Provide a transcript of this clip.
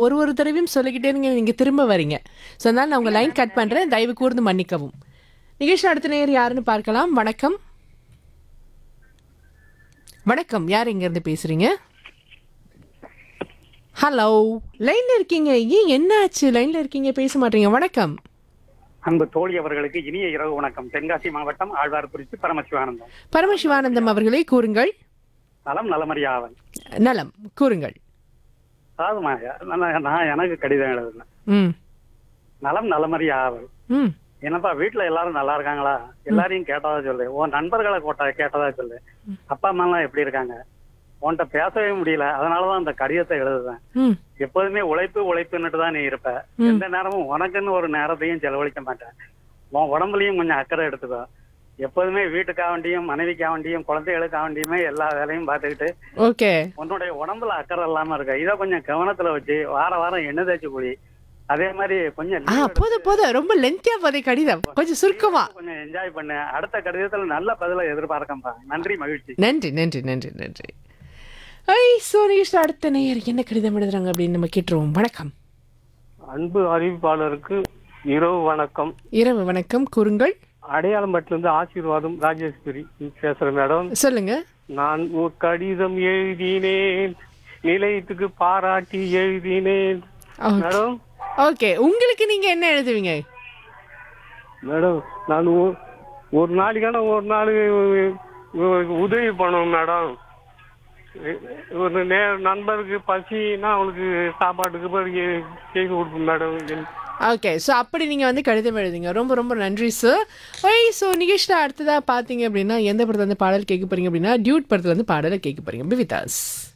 ஒரு ஒரு தடவையும் சொல்லிக்கிட்டே நீங்க நீங்க திரும்ப வரீங்க ஸோ அதனால நான் உங்க லைன் கட் பண்றேன் தயவு கூர்ந்து மன்னிக்கவும் நிகழ்ச்சி அடுத்த நேர் யாருன்னு பார்க்கலாம் வணக்கம் வணக்கம் யார் இங்க இருந்து பேசுறீங்க ஹலோ லைன்ல இருக்கீங்க ஏன் என்ன ஆச்சு லைன்ல இருக்கீங்க பேச மாட்டீங்க வணக்கம் அன்பு தோழி அவர்களுக்கு இனிய இரவு வணக்கம் தென்காசி மாவட்டம் ஆழ்வார்குறிச்சி பரமசிவானந்தம் பரமசிவானந்தம் அவர்களே கூறுங்கள் நலம் நலமறியாவன் நலம் கூறுங்கள் அதாவது மா- நான் நான் எனக்கு கடிதம் எழுதுனேன் ம் நலம் நலமறியாவல் ம் என்னப்பா வீட்டுல எல்லாரும் நல்லா இருக்காங்களா எல்லாரையும் கேட்டதா சொல்லு உன் நண்பர்களை கோட்டா கேட்டதா சொல்லு அப்பா அம்மா எல்லாம் எப்படி இருக்காங்க உன்கிட்ட பேசவே முடியல அதனாலதான் அந்த கடிதத்தை எழுதுவேன் ம் எப்போதுமே உழைப்பு உழைப்புன்னுட்டு தான் நீ இருப்ப எந்த நேரமும் உனக்குன்னு ஒரு நேரத்தையும் செலவழிக்க மாட்டேன் உன் உடம்புலயும் கொஞ்சம் அக்கறை எடுத்துக்கோ எப்போதுமே வீட்டுக்காக வேண்டியும் மனைவிக்காக வேண்டியும் குழந்தைகளுக்காக வேண்டியுமே எல்லா வேலையும் பார்த்துக்கிட்டு ஓகே உன்னுடைய உடம்புல அக்கறை இல்லாம இருக்க இதை கொஞ்சம் கவனத்துல வச்சு வார வாரம் எண்ணெய் தேய்ச்சி குடி அதே மாதிரி கொஞ்சம் ஆ leave எடுத்து போதும் போதும் ரொம்ப லென்த்தியா போதே கடிதம் கொஞ்சம் சுருக்கமா கொஞ்சம் என்ஜாய் பண்ணு அடுத்த கடிதத்துல நல்ல பதில எதிர்பார்க்கம்பா நன்றி மகிழ்ச்சி நன்றி நன்றி நன்றி நன்றி ஐ சோனீஷ் அடுத்த நேயர் என்ன கடிதம் எழுதுறாங்க அப்படின்னு நம்ம கேட்டுருவோம் வணக்கம் அன்பு அறிவிப்பாளருக்கு இரவு வணக்கம் இரவு வணக்கம் கூறுங்கள் அடையாளம்பட்டிலிருந்து ஆசீர்வாதம் ராஜேஸ்வரி பேசுறேன் மேடம் சொல்லுங்க நான் ஒரு கடிதம் எழுதினேன் நிலையத்துக்கு பாராட்டி எழுதினேன் ஓகே. மேடம் ஓகே உங்களுக்கு நீங்க என்ன எழுதுவீங்க மேடம் நான் ஒ- ஒரு நாளைக்கான ஒரு நாள் உதவி பண்ணுவேன் மேடம் ஒரு நே நண்பருக்கு பசினா அவனுக்கு சாப்பாட்டுக்கு பிறகு செய்து கொடுப்பேன் மேடம் ஓகே ஸோ அப்படி நீங்கள் வந்து கடிதம் எழுதுங்க ரொம்ப ரொம்ப நன்றி சார் ஓய் ஸோ நிகழ்ச்சியில் அடுத்ததாக பார்த்தீங்க அப்படின்னா எந்த படத்துல வந்து பாடல் கேட்க போறீங்க அப்படின்னா டியூட் படத்துல வந்து பாடலை கேட்க போறீங்க வித் us